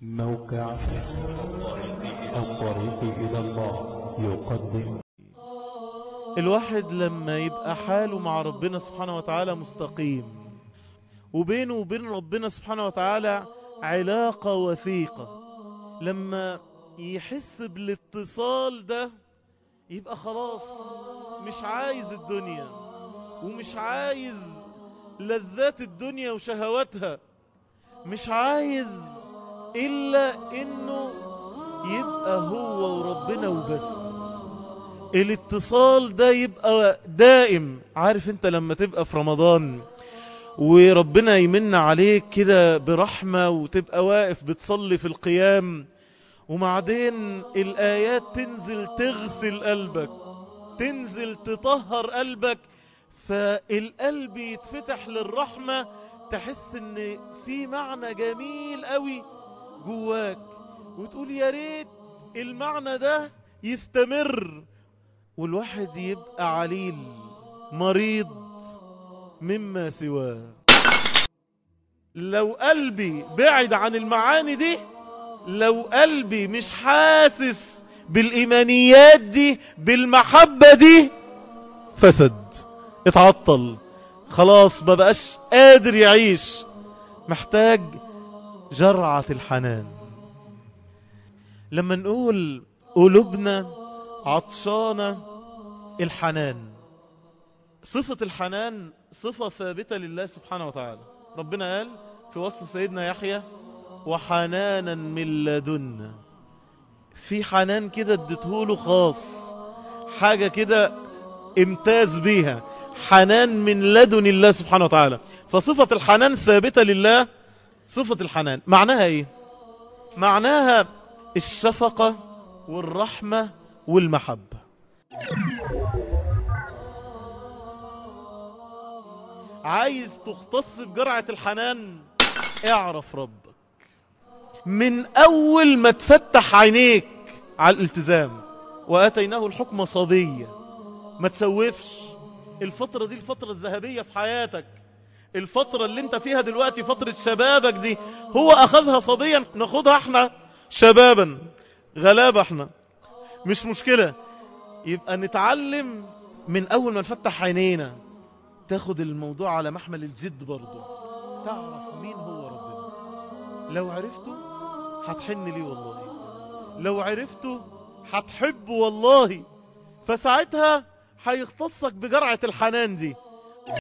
موقع الطريق إلى الله يقدم الواحد لما يبقى حاله مع ربنا سبحانه وتعالى مستقيم وبينه وبين ربنا سبحانه وتعالى علاقة وثيقة لما يحس بالاتصال ده يبقى خلاص مش عايز الدنيا ومش عايز لذات الدنيا وشهواتها مش عايز إلا إنه يبقى هو وربنا وبس الاتصال ده يبقى دائم عارف انت لما تبقى في رمضان وربنا يمن عليك كده برحمة وتبقى واقف بتصلي في القيام وبعدين الآيات تنزل تغسل قلبك تنزل تطهر قلبك فالقلب يتفتح للرحمة تحس ان في معنى جميل قوي جواك وتقول يا ريت المعنى ده يستمر والواحد يبقى عليل مريض مما سواه لو قلبي بعد عن المعاني دي لو قلبي مش حاسس بالإيمانيات دي بالمحبة دي فسد اتعطل خلاص ما بقاش قادر يعيش محتاج جرعة الحنان لما نقول قلوبنا عطشانة الحنان صفة الحنان صفة ثابتة لله سبحانه وتعالى ربنا قال في وصف سيدنا يحيى وحنانا من لدنا في حنان كده اديتهوله خاص حاجة كده امتاز بيها حنان من لدن الله سبحانه وتعالى فصفة الحنان ثابتة لله صفة الحنان معناها ايه معناها الشفقة والرحمة والمحبة عايز تختص بجرعة الحنان اعرف ربك من اول ما تفتح عينيك على الالتزام واتيناه الحكم صبية ما تسوفش الفترة دي الفترة الذهبية في حياتك الفترة اللي انت فيها دلوقتي فترة شبابك دي هو اخذها صبيا ناخدها احنا شبابا غلابة احنا مش مشكلة يبقى نتعلم من اول ما نفتح عينينا تاخد الموضوع على محمل الجد برضه تعرف مين هو ربنا لو عرفته هتحن ليه والله لو عرفته هتحبه والله فساعتها هيختصك بجرعة الحنان دي